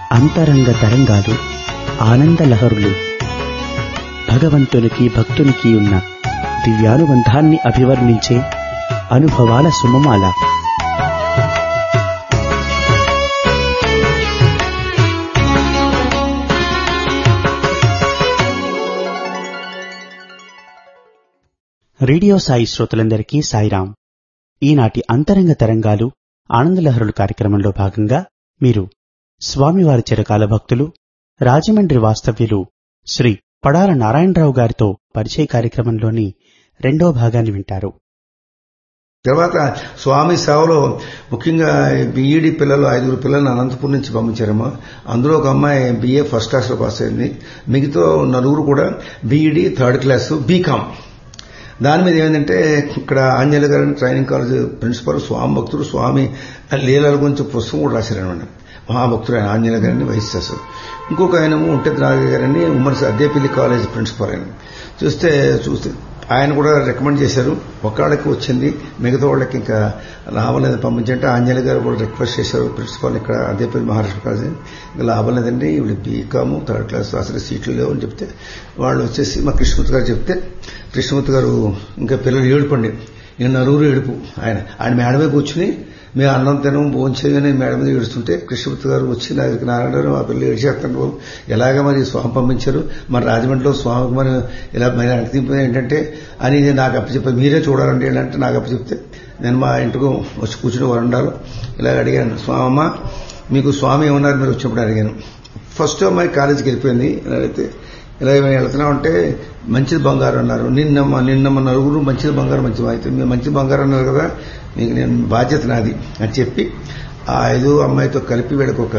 అంతరంగ తరంగాలు ఆనంద లహరులు భగవంతునికి భక్తునికి ఉన్న దివ్యానుబంధాన్ని అభివర్ణించే అనుభవాల సుమమాల రేడియో సాయి శ్రోతలందరికీ సాయిరాం ఈనాటి అంతరంగ తరంగాలు ఆనందలహరులు కార్యక్రమంలో భాగంగా మీరు స్వామివారి చిరకాల భక్తులు రాజమండ్రి వాస్తవ్యులు శ్రీ పడాల నారాయణరావు గారితో పరిచయ కార్యక్రమంలోని రెండో భాగాన్ని వింటారు తర్వాత స్వామి సేవలో ముఖ్యంగా బీఈడి పిల్లలు ఐదుగురు పిల్లల్ని అనంతపురం నుంచి పంపించారమ్మా అందులో ఒక అమ్మాయి బీఏ ఫస్ట్ క్లాస్ లో పాస్ అయింది మిగతా నలుగురు కూడా బీఈడి థర్డ్ క్లాస్ బీకామ్ దాని మీద ఏమైందంటే ఇక్కడ ఆంజనేయ గారి ట్రైనింగ్ కాలేజ్ ప్రిన్సిపల్ స్వామి భక్తుడు స్వామి లీలల గురించి పుస్తకం కూడా రాశారనమాట మహాభక్తుడు ఆయన ఆంజనేయ గారిని వైస్ చేస్తారు ఇంకొక ఆయన ఉంటెత్ నాగయ్య గారిని ఉమ్మడి అద్దేపల్లి కాలేజ్ ప్రిన్సిపల్ ఆయన చూస్తే చూస్తే ఆయన కూడా రికమెండ్ చేశారు ఒక్కళ్ళకి వచ్చింది మిగతా వాళ్ళకి ఇంకా లాభం లేదని పంపించంటే ఆంజనేయ గారు కూడా రిక్వెస్ట్ చేశారు ప్రిన్సిపాల్ ఇక్కడ అదేపల్లి మహారాష్ట్ర కాలేజ్ ఇంకా లాభం లేదండి ఇవి బీకాము థర్డ్ క్లాస్ అసలు సీట్లు లేవు అని చెప్తే వాళ్ళు వచ్చేసి మా కృష్ణమూర్తి గారు చెప్తే కృష్ణమూర్తి గారు ఇంకా పిల్లలు ఏడుపండి ఇంకా నలుగురు ఏడుపు ఆయన ఆయన మేడమే కూర్చుని మేము అన్నం తినం భోజనం చేయగానే మేడం మీద ఏడుస్తుంటే కృష్ణమూర్తి గారు వచ్చి నా దగ్గరికి నారాయణ గారు ఆ పిల్లలు ఏడిచేస్తాను ఎలాగ మరి స్వామి పంపించారు మన రాజమండ్రిలో స్వామికి మరి ఇలా మరి అణితింపు ఏంటంటే అని నాకు అప్పచెప్పారు మీరే చూడాలంటే ఏంటంటే నాకు అప్పచెప్తే నేను మా ఇంటికి వచ్చి కూర్చుని వరండాలో ఇలాగ అడిగాను స్వామమ్మ మీకు స్వామి ఏమన్నారు మీరు వచ్చినప్పుడు అడిగాను ఫస్ట్ అమ్మాయి కాలేజీకి వెళ్ళిపోయింది అయితే ఇలా వెళ్తున్నాం అంటే మంచిది బంగారం అన్నారు నిన్న నిన్న మన నలుగురు మంచిది బంగారం మంచిది అయితే మీరు మంచి బంగారం అన్నారు కదా మీకు నేను బాధ్యత నాది అని చెప్పి ఆ ఐదు అమ్మాయితో కలిపి వీళ్ళకి ఒక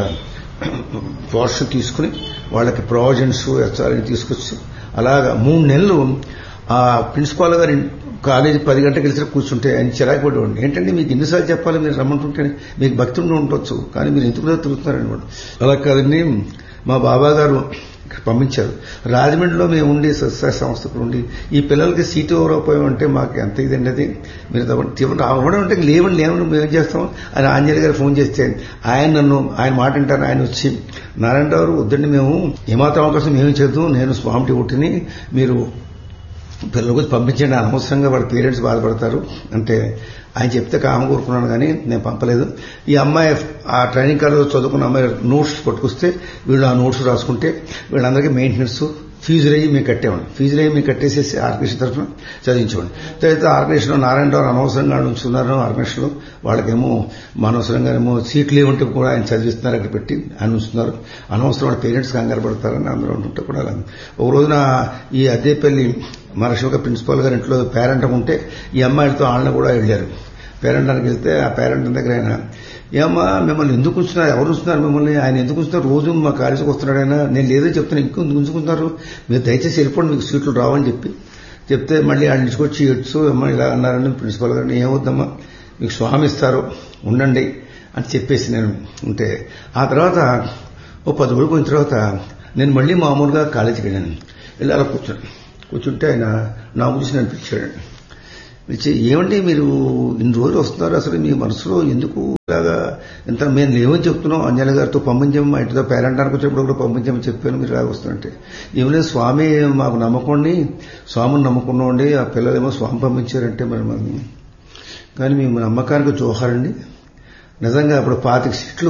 పోర్షన్ తీసుకుని వాళ్ళకి ప్రావిజన్స్ ఎస్ఆర్ని తీసుకొచ్చి అలాగా మూడు నెలలు ఆ ప్రిన్సిపాల్ గారి కాలేజీ పది గంటలకు కలిసి కూర్చుంటే ఆయన చిరాకు పడేవాడిని ఏంటంటే మీకు ఎన్నిసార్లు చెప్పాలి మీరు రమ్మంటుంటే మీకు భక్తి ఉండి ఉండొచ్చు కానీ మీరు ఎందుకు తిరుగుతున్నారనమాట అలా కాదండి మా బాబా గారు పంపించారు రాజమండ్రిలో మేము ఉండి సత్సాయ సంస్థకు ఉండి ఈ పిల్లలకి సీటు ఇవ్వకపోయామంటే మాకు ఎంత ఇదండి అది మీరు అవ్వడం అంటే లేవండి లేవండి మేము చేస్తాం అని ఆంజనేయ గారు ఫోన్ చేస్తే ఆయన నన్ను ఆయన మాట అంటారు ఆయన వచ్చి నారాయణరావు వద్దండి మేము ఏమాత్రం అవకాశం మేము చేద్దాం నేను స్వామి ఒకటిని మీరు పిల్లల గురించి పంపించండి అనవసరంగా వాళ్ళ పేరెంట్స్ బాధపడతారు అంటే ఆయన చెప్తే కామ కోరుకున్నాను కానీ నేను పంపలేదు ఈ అమ్మాయి ఆ ట్రైనింగ్ కాలేజ్ చదువుకున్న అమ్మాయి నోట్స్ పట్టుకొస్తే వీళ్ళు ఆ నోట్స్ రాసుకుంటే వీళ్ళందరికీ మెయింటెనెన్స్ ఫీజులు అయ్యి మీకు కట్టేవాడి ఫీజులు అయ్యి మీకు కట్టేసేసి ఆర్గనైజేషన్ తరఫున చదివించేవాడి తర్వాత ఆర్గనైజేషన్లో నారాయణరావు అనవసరంగా ఉంచున్నారు ఆర్గనైజేషన్లో వాళ్ళకేమో అనవసరంగా ఏమో సీట్లు ఏమంటే కూడా ఆయన చదివిస్తున్నారు అక్కడ పెట్టి ఆయన ఉంచుతున్నారు అనవసరం వాళ్ళ పేరెంట్స్ కంగారు పడతారని అందరూ ఉంటుంటే కూడా ఒక రోజున ఈ అద్దేపల్లి మహారాష్ట్ర ప్రిన్సిపాల్ గారి ఇంట్లో పేరెంట్ ఉంటే ఈ అమ్మాయిలతో వాళ్ళని కూడా వెళ్ళారు పేరెంటానికి వెళ్తే ఆ పేరెంట్ దగ్గర ఆయన ఏమ్మా మిమ్మల్ని ఎందుకు ఉంచున్నారు ఎవరు ఉంచున్నారు మిమ్మల్ని ఆయన ఎందుకు ఉంచున్నారు రోజు మా కాలేజీకి వస్తున్నాడు ఆయన నేను లేదో చెప్తాను ఇంకో ఉంచుకుంటున్నారు మీరు దయచేసి వెళ్ళిపోండి మీకు సీట్లు రావని చెప్పి చెప్తే మళ్ళీ ఆయన తీసుకొచ్చి ఎడ్సు అమ్మ ఇలా అన్నారని ప్రిన్సిపాల్ గారిని ఏమవుద్దమ్మా మీకు స్వామి ఇస్తారు ఉండండి అని చెప్పేసి నేను ఉంటే ఆ తర్వాత ఓ పది రోజులు పోయిన తర్వాత నేను మళ్ళీ మామూలుగా కాలేజీకి వెళ్ళాను వెళ్ళి అలా కూర్చున్నాను కూర్చుంటే ఆయన నా గురించి నన్ను పిలిచాడండి పిలిచి ఏమండి మీరు ఇన్ని రోజులు వస్తున్నారు అసలు మీ మనసులో ఎందుకు ఇలాగా ఎంత మేము లేవని చెప్తున్నాం అంజలి గారితో పంపించాము మా ఇంటితో పేరెంటానికి వచ్చినప్పుడు కూడా పంపించామని చెప్పాను మీరు ఇలాగ వస్తున్నట్టే ఏమైనా స్వామి మాకు నమ్మకండి స్వామిని నమ్మకున్నాండి ఆ పిల్లలేమో స్వామి పంపించారంటే మరి మాకు కానీ మేము నమ్మకానికి జోహారండి నిజంగా అప్పుడు పాతిక సీట్లు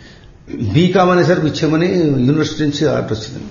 బీకామ్ అనేసరికి ఇచ్చామని యూనివర్సిటీ నుంచి ఆర్డర్ వచ్చింది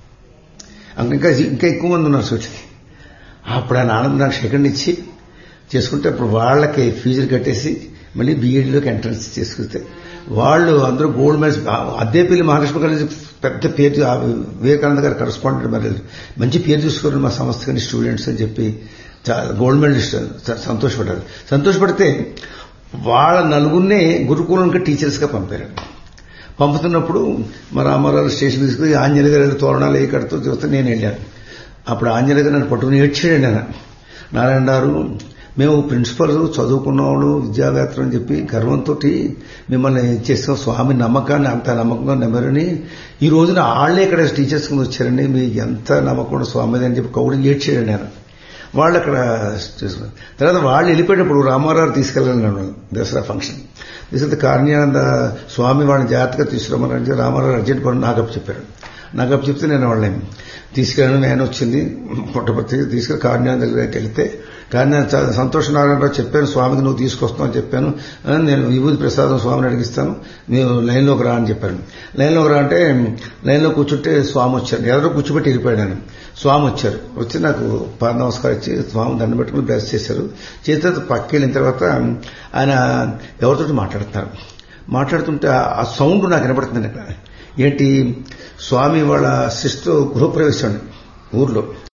ఇంకా ఇంకా ఎక్కువ మంది ఉన్నారు సూచికి అప్పుడు ఆయన ఆనందం నాకు సెకండ్ ఇచ్చి చేసుకుంటే అప్పుడు వాళ్ళకి ఫీజులు కట్టేసి మళ్ళీ బీఎడ్లోకి ఎంట్రన్స్ చేసుకుంటే వాళ్ళు అందరూ gold medals Addepalli Maharashtra college పెద్ద పేరు వివేకానంద గారు కరస్పాండెంట్ మరి మంచి పేరు చూసుకోరు మా సంస్థ కానీ స్టూడెంట్స్ అని చెప్పి గోల్డ్ మెడలిస్ట్ సంతోషపడ్డారు సంతోషపడితే వాళ్ళ నలుగురినే గురుకులంకి టీచర్స్గా పంపారు పంపుతున్నప్పుడు మా రామారావు స్టేషన్ తీసుకుని ఆంజనేయ గారి తోరణాలు ఏ కడుతూ చూస్తే నేను వెళ్ళాను అప్పుడు ఆంజనేయ గారు నన్ను పట్టుకుని ఏడ్చాడండి ఆయన నారాయణ గారు మేము ప్రిన్సిపల్ చదువుకున్నవాడు విద్యావేత్తలు అని చెప్పి గర్వంతో మిమ్మల్ని చేసిన స్వామి నమ్మకాన్ని అంత నమ్మకంగా నమ్మరని ఈ రోజున ఆళ్లే ఇక్కడ టీచర్స్ కింద వచ్చారండి మీకు ఎంత నమ్మకం స్వామి అని చెప్పి కౌడి ఏడ్చాడండి ఆయన వాళ్ళు అక్కడ చేసుకున్నారు తర్వాత వాళ్ళు వెళ్ళిపోయేటప్పుడు రామారావు తీసుకెళ్ళాను దసరా ఫంక్షన్ తీసుకెళ్తే కారణ్యానంద స్వామి వాళ్ళని జాగ్రత్తగా తీసుకురమ్మని రామారావు అర్జెంట్ పని నాగప్ చెప్పారు నాగప్ చెప్తే నేను వాళ్ళని తీసుకెళ్ళాను నేను వచ్చింది పుట్టపర్తి తీసుకెళ్ళి కారణ్యానంద దగ్గరికి వెళ్తే కానీ నేను చాలా సంతోష నారాయణరావు చెప్పాను స్వామికి నువ్వు తీసుకొస్తావు అని చెప్పాను నేను విభూతి ప్రసాదం స్వామిని అడిగిస్తాను మీరు లైన్లోకి రా అని చెప్పాను లైన్లోకి రా అంటే లైన్లో కూర్చుంటే స్వామి వచ్చారు ఎవరో కూర్చోబెట్టి వెళ్ళిపోయాను స్వామి వచ్చారు వచ్చి నాకు పాద నమస్కారం ఇచ్చి స్వామి దండం పెట్టుకుని బ్లెస్ చేశారు చేత పక్కకి వెళ్ళిన తర్వాత ఆయన ఎవరితో మాట్లాడతారు మాట్లాడుతుంటే ఆ సౌండ్ నాకు వినపడుతుంది అక్కడ ఏంటి స్వామి వాళ్ళ సిస్టర్ గృహప్రవేశం ఊర్లో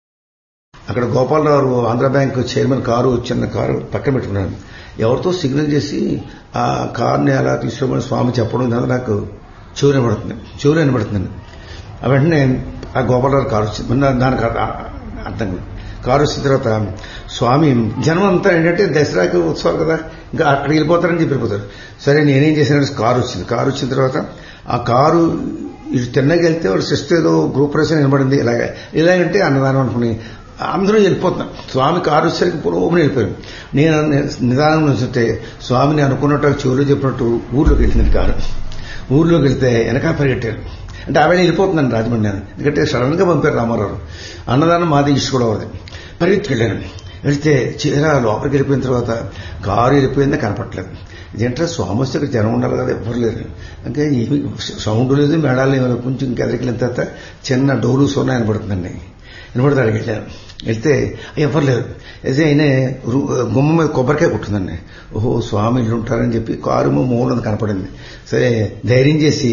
అక్కడ Gopalarao Andhra bank chairman car చిన్న కారు పక్కన పెట్టుకున్నాను ఎవరితో సిగ్నల్ చేసి ఆ కారుని అలా తీసుకోమని స్వామి చెప్పడం కదా నాకు చెవులు వినబడుతుంది చెవులు వినబడుతుంది వెంటనే ఆ గోపాలరావు కారు వచ్చింది దానికి అర్థం కారు వచ్చిన తర్వాత స్వామి జనం అంతా ఏంటంటే దసరాకి ఉత్సవాలు కదా ఇంకా అక్కడ వెళ్ళిపోతారని చెప్పి వెళ్ళిపోతారు సరే నేనేం చేశానంటే కారు వచ్చింది కారు వచ్చిన తర్వాత ఆ కారు ఇటు తిన్నకి వెళ్తే వాడు సిస్టర్ ఏదో గ్రూప్ ప్రవేశం నిలబడింది ఇలాగ ఇలాగంటే అన్నదానం అనుకుని అందరూ వెళ్ళిపోతున్నాం స్వామి కారు వచ్చేసరికి పూర్వమని వెళ్ళిపోయాం నేను నిదానం నుంచుంటే స్వామిని అనుకున్నట్టు చెవులు చెప్పినట్టు ఊర్లోకి వెళ్తుంది కారు ఊర్లోకి వెళ్తే వెనక పరిగెట్టారు అంటే ఆవిడ వెళ్ళిపోతున్నాను రాజమండ్రి నేను ఎందుకంటే సడన్ గా పంపారు రామారావు అన్నదానం మాది ఇష్ట కూడా ఉంది పరిగెత్తుకు వెళ్ళాను వెళ్తే చీర లోపలికి వెళ్ళిపోయిన తర్వాత కారు వెళ్ళిపోయిందో కనపట్లేదు ఇదేంటే స్వామి వస్తే ఇక్కడ జనం ఉండాలి కదా ఎవ్వరు లేరు అంటే ఏమి సౌండ్ లేదు మేడాలు ఏమైనా కొంచెం ఇంకెదరికి వెళ్ళిన తర్వాత చిన్న డోలు సోనా వినపడుతుందండి వినపడితే అక్కడికి వెళ్ళాను వెళ్తే ఎవరు లేరు అయితే ఆయన గుమ్మ మీద కొబ్బరికాయ కుట్టిందండి ఓహో స్వామి ఇల్లు ఉంటారని చెప్పి కారు మూలది కనపడింది సరే ధైర్యం చేసి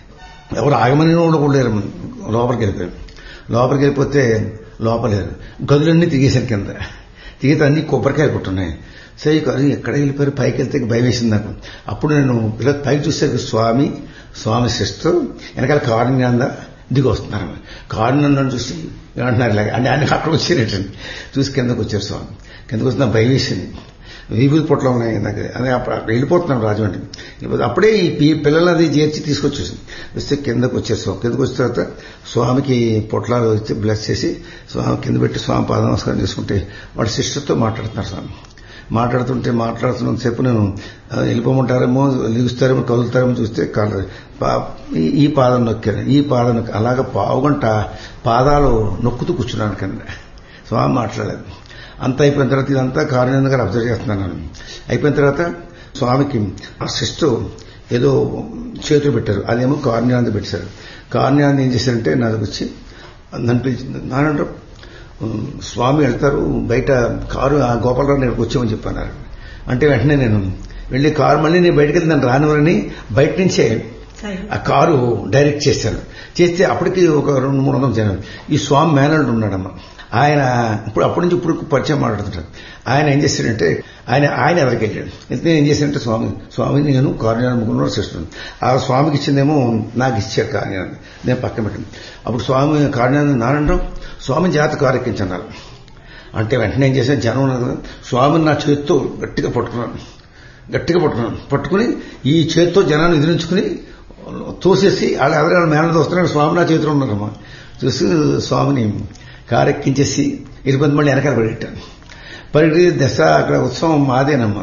ఎవరు ఆగమని కూడా లేరు లోపలికి వెళ్ళిపోయారు లోపలికి వెళ్ళిపోతే లోపలేరు గదులన్నీ తిరిగేశారు కింద తిరిగితే అన్ని కొబ్బరికాయలు కుట్టున్నాయి సరే ఎక్కడ వెళ్ళిపోయారు పైకి వెళ్తే భయం వేసింది నాకు అప్పుడు నేను ఇలా పైకి చూసే స్వామి స్వామి సిస్టర్ వెనకాల కారణ్యాంద దిగి వస్తున్నారు కారణం చూసి అంటున్నారు ఇలాగ అంటే ఆయన అక్కడ వచ్చేటండి చూసి కిందకు వచ్చారు స్వామి కిందకు వస్తున్న భయం వేసింది వీపులు పొట్ల ఉన్నాయి నాకు అదే వెళ్ళిపోతున్నాం రాజమండ్రి వెళ్ళిపోతే అప్పుడే ఈ పిల్లలు అది చేర్చి తీసుకొచ్చేసింది వస్తే కిందకు వచ్చేసాం కిందకు వచ్చిన తర్వాత స్వామికి పొట్లాలు వచ్చి బ్లెస్ చేసి స్వామి కింద పెట్టి స్వామి పాద నమస్కారం చేసుకుంటే వాడి సిస్టర్తో మాట్లాడుతున్నారు స్వామి మాట్లాడుతుంటే మాట్లాడుతున్నంతసేపు నేను వెళ్ళిపోమంటారేమో లిగుస్తారేమో కదులుతారేమో చూస్తే ఈ పాదం నొక్కాను ఈ పాదం నొక్కి అలాగ పావుగంట పాదాలు నొక్కుతూ కూర్చున్నాను కింద స్వామి మాట్లాడలేదు అంతా అయిపోయిన తర్వాత ఇదంతా కారణంగా గారు అబ్జర్వ్ చేస్తున్నాను అయిపోయిన తర్వాత స్వామికి ఆ సిస్టర్ ఏదో చేతులు పెట్టారు అదేమో కార్ణ్యాంద పెట్టారు కార్ణ్యాంద ఏం చేశారంటే నా దగ్గర వచ్చి నన్ను పిలిచింది నానంటే స్వామి వెళ్తారు బయట కారు ఆ గోపాలరావు నేను వచ్చామని చెప్పన్నారు అంటే వెంటనే నేను వెళ్ళి కారు మళ్ళీ నేను బయటకు వెళ్తాను రానివరని బయట నుంచే ఆ కారు డైరెక్ట్ చేశాను చేస్తే అప్పటికి ఒక రెండు మూడు వందల జనం ఈ స్వామి మేనల్డ్ ఉన్నాడమ్మా ఆయన ఇప్పుడు అప్పటి నుంచి ఇప్పుడు పరిచయం మాట్లాడుతుంటారు ఆయన ఏం చేశాడంటే ఆయన ఆయన ఎవరికి వెళ్ళాడు అయితే ఏం చేశాడంటే స్వామి స్వామి నేను కారుణ్యాన్ని ముగ్గురు సిస్టర్ ఆ స్వామికి ఇచ్చిందేమో నాకు ఇచ్చారు కారుణ్యాన్ని నేను పక్కన పెట్టాను అప్పుడు స్వామి కారుణ్యాన్ని నారాయణరావు స్వామి జాత కారు ఎక్కించన్నారు అంటే వెంటనే ఏం చేశాను జనం ఉన్నారు కదా స్వామిని నా చేతితో గట్టిగా పట్టుకున్నాను గట్టిగా పట్టుకున్నాను పట్టుకుని ఈ చేతితో జనాన్ని ఎదిరించుకుని తోసేసి వాళ్ళు ఎవరైనా మేనలతో వస్తున్నారు స్వామి నా చేతిలో ఉన్నారమ్మా చూసి స్వామిని కారెక్కించేసి ఇరుపది మళ్ళీ వెనకాల పరిగెట్టాను పరిగెట్టి దశ అక్కడ ఉత్సవం మాదేనమ్మా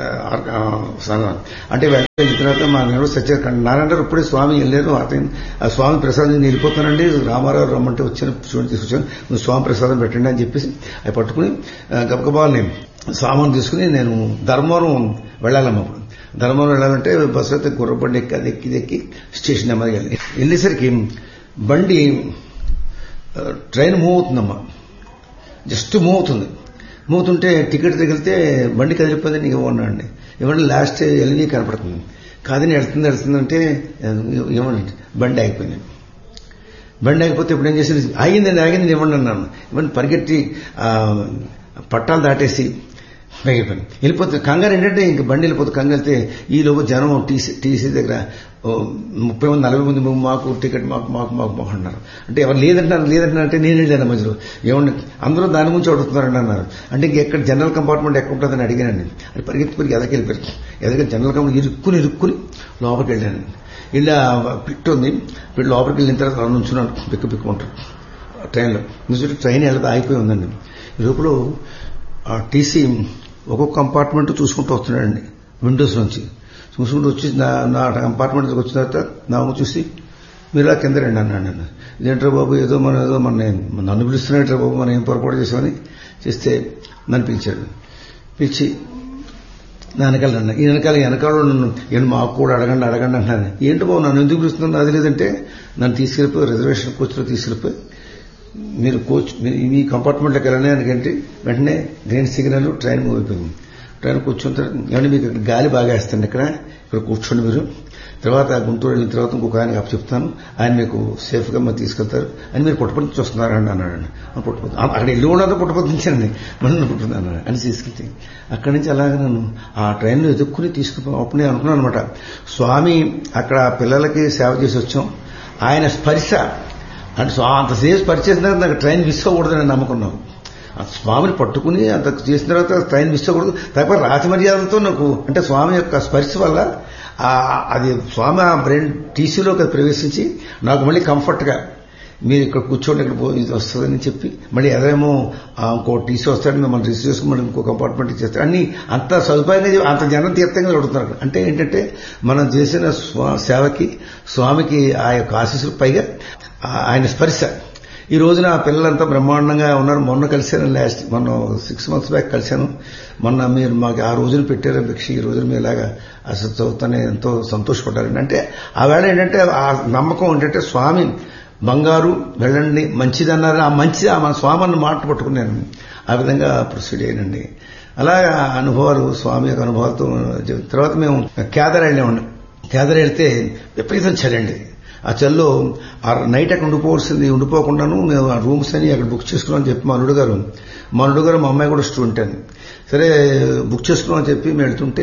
అంటే వెంటనే తర్వాత మా నెలవు సత్యకండి నారాయణ ఇప్పుడే స్వామి వెళ్ళారు అతను ఆ స్వామి ప్రసాదం నేను వెళ్ళిపోతానండి రామారావు రమ్మంటే వచ్చాను చూడండి తీసుకొచ్చాను నువ్వు స్వామి ప్రసాదం పెట్టండి అని చెప్పేసి అవి పట్టుకుని గబగబాల్ని సామాన్ తీసుకుని నేను ధర్మవరం వెళ్ళాలమ్మా అప్పుడు ధర్మవరం వెళ్ళాలంటే బస్సు అయితే గుర్రబండి ఎక్కి అది ఎక్కి ఎక్కి స్టేషన్ నెమ్మది వెళ్ళి వెళ్ళేసరికి బండి ట్రైన్ మూవ్ అవుతుందమ్మా జస్ట్ మూవ్ అవుతుంది మూవ్ అవుతుంటే టికెట్ తగిలితే బండి కదిలిపోయింది నీకు ఇవ్వండి ఇవ్వండి లాస్ట్ ఎల్ఈడి కనపడుతుంది కాదని వెళ్తుంది వెళ్తుందంటే ఇవ్వండి బండి ఆగిపోయింది బండి ఆగిపోతే ఇప్పుడు ఏం చేసింది ఆగిందండి ఆగింది ఇవ్వండి అన్నాను ఇవ్వండి పరిగెట్టి పట్టాలు దాటేసి పైగిపోయింది వెళ్ళిపోతుంది కంగారు ఏంటంటే ఇంక బండి వెళ్ళిపోతుంది కంగారు వెళ్తే ఈలోపు జనం టీసీ టీసీ దగ్గర ముప్పై మంది నలభై మంది మాకు టికెట్ మాకు మాకు మాకు మాకు అన్నారు అంటే ఎవరు లేదంటున్నారు లేదంటున్నారు అంటే నేను వెళ్ళాను మధ్యలో ఏమన్నా అందరూ దాని గురించి అడుగుతున్నారండి అన్నారు అంటే ఇంకెక్కడ జనరల్ కంపార్ట్మెంట్ ఎక్కడ ఉంటుందని అడిగానండి అది పరిగెత్తి పరిగి ఎదకి వెళ్ళిపోయారు ఎదగ జనరల్ కంపార్ట్మెంట్ ఇరుక్కుని ఇరుక్కుని లోపలికి వెళ్ళాను ఇలా పిట్ ఉంది పిట్ లోపలికి వెళ్ళిన తర్వాత నుంచున్నాను పిక్కు పిక్కు ఉంటారు ట్రైన్లో నిజం ట్రైన్ వెళ్తే ఆగిపోయి ఉందండి లోపల ఆ టీసీ ఒక్కొక్క కంపార్ట్మెంట్ చూసుకుంటూ వస్తున్నాడండి విండోస్ నుంచి చూసుకుంటూ వచ్చి నా నా కంపార్ట్మెంట్ వచ్చిన తర్వాత నా ముఖం చూసి మీరు ఇలా కింద రండి అన్నాడు నన్ను ఇదేంట్రా బాబు ఏదో మనం ఏదో మన నన్ను పిలుస్తున్నట్రా బాబు మనం ఏం పొరపాటు చేసామని చేస్తే నన్ను పిలిచాడు పిలిచి నా వెనకాల నన్ను ఈ వెనకాల వెనకాల నన్ను నేను మాకు కూడా అడగండి అడగండి అంటున్నాను ఏంటి బాబు నన్ను ఎందుకు పిలుస్తున్నాను అది లేదంటే నన్ను తీసుకెళ్ళిపోయి రిజర్వేషన్ కోచ్లో తీసుకెళ్ళిపోయి మీరు కోచ్ మీ కంపార్ట్మెంట్లోకి వెళ్ళనే ఎందుకంటే వెంటనే గ్రీన్ సిగ్నల్ ట్రైన్ మూవ్ అయిపోయింది ట్రైన్ కూర్చుంటే ఏమంటే మీకు ఇక్కడ గాలి బాగా వేస్తుంది ఇక్కడ ఇక్కడ కూర్చోండి మీరు తర్వాత గుంటూరు వెళ్ళిన తర్వాత ఇంకొక ఆయన చెప్తాను ఆయన మీకు సేఫ్గా మరి తీసుకెళ్తారు అని మీరు పుట్టపతి నుంచి వస్తున్నారండి అన్నాడు పుట్టపతి అక్కడ వెళ్ళి ఉన్నదో పుట్టపతి నుంచానండి మళ్ళీ పుట్టపతి అన్నాడు అని తీసుకెళ్తే అక్కడి నుంచి అలాగే నన్ను ఆ ట్రైన్లో ఎదుక్కుని తీసుకుపో అప్పుడు నేను అనుకున్నాను అనమాట స్వామి అక్కడ పిల్లలకి సేవ చేసి వచ్చాం ఆయన స్పర్శ అంటే అంతసేపు పరిచేసిన తర్వాత నాకు ట్రైన్ మిస్ అవ్వకూడదని నమ్ముకున్నాం స్వామిని పట్టుకుని అంత చేసిన తర్వాత ట్రైన్ మిస్ అవ్వకూడదు తప్ప రాజమర్యాదలతో నాకు అంటే స్వామి యొక్క స్పర్శ వల్ల అది స్వామి ఆ బ్రెయిన్ టీసీలోకి అది ప్రవేశించి నాకు మళ్ళీ కంఫర్ట్గా మీరు ఇక్కడ కూర్చోండి ఇక్కడ ఇది వస్తుందని చెప్పి మళ్ళీ ఎదరేమో ఇంకో టీసీ వస్తాడు మిమ్మల్ని రిసీవ్ చేసుకుని మళ్ళీ ఇంకో కంపార్ట్మెంట్ ఇచ్చేస్తాడు అన్ని అంత సదుపాయంగా అంత జనం తీర్థంగా అడుగుతున్నారు అంటే ఏంటంటే మనం చేసిన సేవకి స్వామికి ఆ యొక్క ఆశీస్సులు పైగా ఆయన స్పర్శ ఈ రోజున ఆ పిల్లలంతా బ్రహ్మాండంగా ఉన్నారు మొన్న కలిశాను లాస్ట్ మొన్న సిక్స్ మంత్స్ బ్యాక్ కలిశాను మొన్న మీరు మాకు ఆ రోజులు పెట్టారు భిక్ష ఈ రోజున మీరు ఇలాగా అసలు చదువుతానే ఎంతో సంతోషపడ్డారండి అంటే ఆ వేళ ఏంటంటే ఆ నమ్మకం ఏంటంటే స్వామి బంగారు వెళ్ళండి మంచిదన్నారు ఆ మంచి ఆ మన స్వామి అన్న మాట పట్టుకున్నాను ఆ విధంగా ప్రొసీడ్ అయ్యానండి అలాగా అనుభవాలు స్వామి యొక్క అనుభవాలతో తర్వాత మేము కేదర్ వెళ్ళామండి కేదర్ వెళ్తే విపరీతం చలండి ఆ చల్లో ఆ నైట్ అక్కడ ఉండిపోవాల్సింది ఉండిపోకుండాను మేము ఆ రూమ్స్ అని అక్కడ బుక్ చేసుకున్నాం అని చెప్పి మా అల్లుడు గారు మా అల్లుడు గారు మా అమ్మాయి కూడా స్టూడెంట్ అని సరే బుక్ చేసుకున్నాం అని చెప్పి మేము వెళ్తుంటే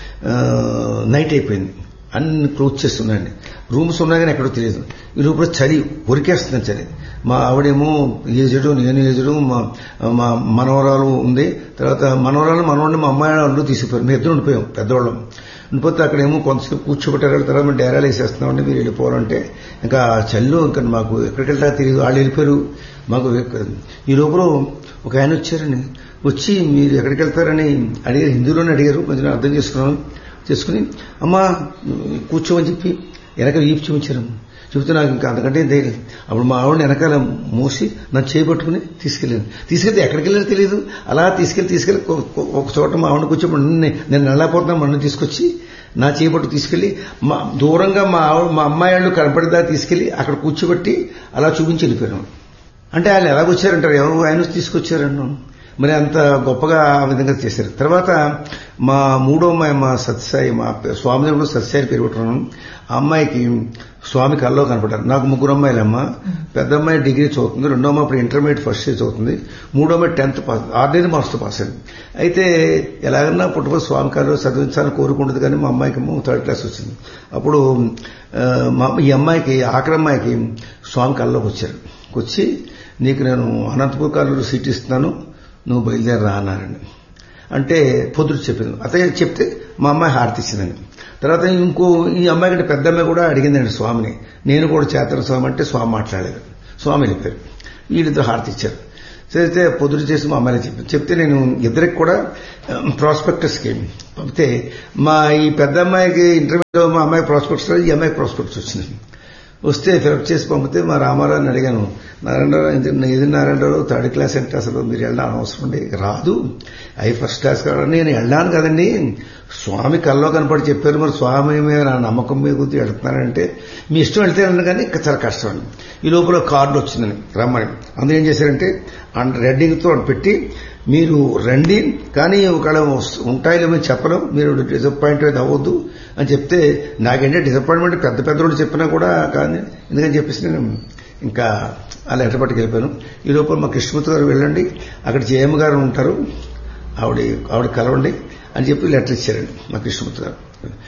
నైట్ అయిపోయింది అన్ని క్లోజ్ చేస్తున్నాయండి రూమ్స్ ఉన్నా కానీ ఎక్కడో తెలియదు ఈ లోపల చలి ఉరికేస్తుంది చలి మా ఆవిడేమో ఏజడు నేను ఏజడు మా మా మనవరాలు ఉంది తర్వాత మనవరాలు మనవాడిని మా అమ్మాయి వాళ్ళు తీసుకుపోయారు మేము ఇద్దరు ఉండిపోయాం పెద్దవాళ్ళం ఉండిపోతే అక్కడేమో కొంతసేపు కూర్చోబెట్టారు తర్వాత మేము డేరాలు వేసేస్తున్నామండి మీరు వెళ్ళిపోవాలంటే ఇంకా చల్లు ఇంకా మాకు ఎక్కడికి వెళ్తా తెలియదు వాళ్ళు వెళ్ళిపోయారు మాకు ఈ లోపల ఒక ఆయన వచ్చారండి వచ్చి మీరు ఎక్కడికి వెళ్తారని అడిగారు హిందీలోనే అడిగారు కొంచెం అర్థం చేసుకున్నాను చేసుకుని అమ్మా కూర్చోమని చెప్పి వెనక ఈపు చూపించారు చెబితే నాకు ఇంకా అంతకంటే ధైర్యం అప్పుడు మా ఆవిడని వెనకాల మూసి నన్ను చేపట్టుకుని తీసుకెళ్ళాను తీసుకెళ్తే ఎక్కడికి వెళ్ళారో తెలియదు అలా తీసుకెళ్లి తీసుకెళ్లి ఒక చోట మా ఆవిడ కూర్చోబడి నేను నల్లపోతున్నా మన తీసుకొచ్చి నా చేపట్టు తీసుకెళ్లి మా దూరంగా మా ఆవిడ మా అమ్మాయి వాళ్ళు కనపడిదా తీసుకెళ్లి అక్కడ కూర్చోబెట్టి అలా చూపించి వెళ్ళిపోయాను అంటే ఆయన ఎలాగొచ్చారంటారు ఎవరు ఆయన తీసుకొచ్చారన్నాను మరి అంత గొప్పగా ఆ విధంగా చేశారు తర్వాత మా మూడో అమ్మాయి మా సత్యసాయి మా స్వామిదేవుడు సత్యసాయి పేరు పెట్టుకున్నాను ఆ అమ్మాయికి స్వామి కల్లో కనపడ్డారు నాకు ముగ్గురు అమ్మాయిలమ్మ పెద్ద అమ్మాయి డిగ్రీ చదువుతుంది రెండో అమ్మాయి ఇప్పుడు ఇంటర్మీడియట్ ఫస్ట్ ఇయర్ చదువుతుంది మూడో అమ్మాయి టెన్త్ పాస్ ఆర్డినరీ మార్క్స్తో పాస్ అయింది అయితే ఎలాగన్నా పుట్టుకో స్వామి కల్లో చదివించాలని కోరుకుంటుంది కానీ మా అమ్మాయికి థర్డ్ క్లాస్ వచ్చింది అప్పుడు ఈ అమ్మాయికి ఆఖరి అమ్మాయికి స్వామి కల్లోకి వచ్చారు వచ్చి నీకు నేను అనంతపూర్ కాలంలో సీట్ ఇస్తున్నాను నువ్వు బయలుదేరరా అన్నారండి అంటే పొద్దుడు చెప్పింది అతను చెప్తే మా అమ్మాయి హారతి ఇచ్చిందండి తర్వాత ఇంకో ఈ అమ్మాయి కంటే పెద్ద అమ్మాయి కూడా అడిగిందండి స్వామిని నేను కూడా చేతన స్వామి అంటే స్వామి మాట్లాడలేదు స్వామి వెళ్ళిపోయారు వీళ్ళిద్దరు హారతి ఇచ్చారు చేస్తే పొద్దుడు చేసి మా అమ్మాయిని చెప్పాను చెప్తే నేను ఇద్దరికి కూడా ప్రాస్పెక్టస్కి పంపితే మా ఈ పెద్ద అమ్మాయికి ఇంటర్వ్యూలో మా అమ్మాయి ప్రాస్పెక్టస్ ఈ అమ్మాయికి ప్రాస్పెక్టస్ వచ్చింది వస్తే ఫిలప్ చేసి పంపితే మా రామారావుని అడిగాను నారాయణరావు ఏది నారాయణరావు థర్డ్ క్లాస్ అంటే అసలు మీరు వెళ్ళడం అవసరం ఉండి రాదు అవి ఫస్ట్ క్లాస్ కాదు నేను వెళ్ళాను కదండి స్వామి కల్లో కనపడి చెప్పారు మరి స్వామి మీద నా నమ్మకం మీద గుర్తు వెళ్తున్నానంటే మీ ఇష్టం వెళ్తే వెళ్ళండి కానీ ఇంకా చాలా కష్టం అండి ఈ లోపల కార్డు వచ్చిందని రమ్మని అందులో ఏం చేశారంటే రెడ్డింగ్తో పెట్టి మీరు రండి కానీ ఒకవేళ ఉంటాయిలేమో చెప్పడం మీరు డిసప్పాయింట్ అయితే అవ్వద్దు అని చెప్తే నాకేంటే డిసప్పాయింట్మెంట్ పెద్ద పెద్దోడు చెప్పినా కూడా కానీ ఎందుకని చెప్పేసి నేను ఇంకా ఆ లెటర్ పట్టుకు వెళ్ళిపోయాను ఈ లోపల మా కృష్ణమూర్తి గారు వెళ్ళండి అక్కడ జయమ్మ గారు ఉంటారు ఆవిడ ఆవిడ కలవండి అని చెప్పి లెటర్ ఇచ్చారండి మా కృష్ణమూర్తి గారు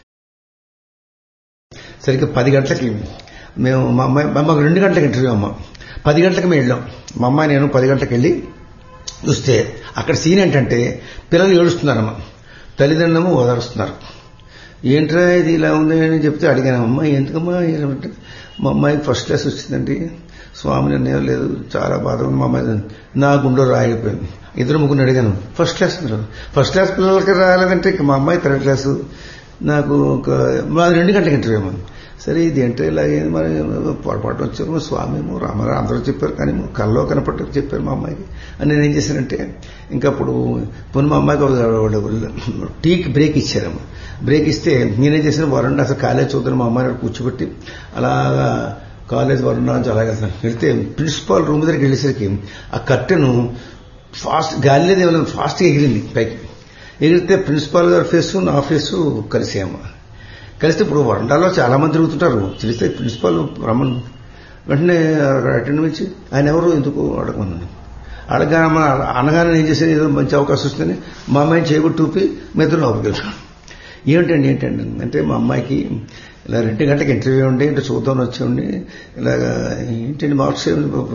సరిగ్గా పది గంటలకి మేము మా అమ్మాయి మాకు రెండు గంటలకు ఇంటర్వ్యూ అమ్మ పది గంటలకు మేము వెళ్ళాం మా అమ్మాయి నేను పది గంటలకు వెళ్ళి చూస్తే అక్కడ సీన్ ఏంటంటే పిల్లలు ఏడుస్తున్నారమ్మ తల్లిదండ్రులు ఓదారుస్తున్నారు ఏంట్రా ఇది ఇలా ఉంది అని చెప్తే అడిగాను అమ్మ ఎందుకమ్మా ఏమంటే మా అమ్మాయికి ఫస్ట్ క్లాస్ వచ్చిందండి స్వామి నిర్ణయం లేదు చాలా బాధ ఉంది మా అమ్మాయి నా గుండె రాయిపోయింది ఇద్దరు ముగ్గురు అడిగాను ఫస్ట్ క్లాస్ ఉన్నారు ఫస్ట్ క్లాస్ పిల్లలకి రాలేదంటే ఇక మా అమ్మాయి థర్డ్ క్లాసు నాకు ఒక మాది రెండు గంటలకు ఇంటర్వ్యూ అమ్మ సరే ఇది ఏంటో ఇలా అయింది మరి పొరపాటు వచ్చాము స్వామి ఏమో రామారా అందరూ చెప్పారు కానీ కల్లో కనపడ్డ చెప్పారు మా అమ్మాయికి అని నేను ఏం చేశానంటే ఇంకా అప్పుడు పోనీ మా అమ్మాయికి ఒక టీకి బ్రేక్ ఇచ్చారమ్మ బ్రేక్ ఇస్తే నేనేం చేశాను వరండా అసలు కాలేజ్ చూద్దాను మా అమ్మాయిని కూర్చోబెట్టి అలాగా కాలేజ్ వరండా నుంచి అలాగే వెళ్తే ప్రిన్సిపాల్ రూమ్ దగ్గరికి వెళ్ళేసరికి ఆ కట్టెను ఫాస్ట్ గాలిలేదు ఏమైనా ఫాస్ట్గా ఎగిరింది పైకి ఎగిరితే ప్రిన్సిపాల్ గారి ఫేసు నా ఫేసు కలిసాము కలిస్తే ఇప్పుడు వరండాలో చాలా మంది తిరుగుతుంటారు తెలిస్తే ప్రిన్సిపాల్ రమ్మను వెంటనే అటెండ్ నుంచి ఆయన ఎవరు ఎందుకు అడగమన్నాను అడగా అనగానే ఏం చేసేది ఏదో మంచి అవకాశం వస్తుందని మా అమ్మాయిని చేయబట్టి టూపి మిగతా లోపలికి వెళ్ళాను ఏమిటండి ఏంటండి అంటే మా అమ్మాయికి ఇలా రెండు గంటలకు ఇంటర్వ్యూ ఉండి అంటే చూద్దామని వచ్చి ఇలాగ ఏంటండి మార్క్స్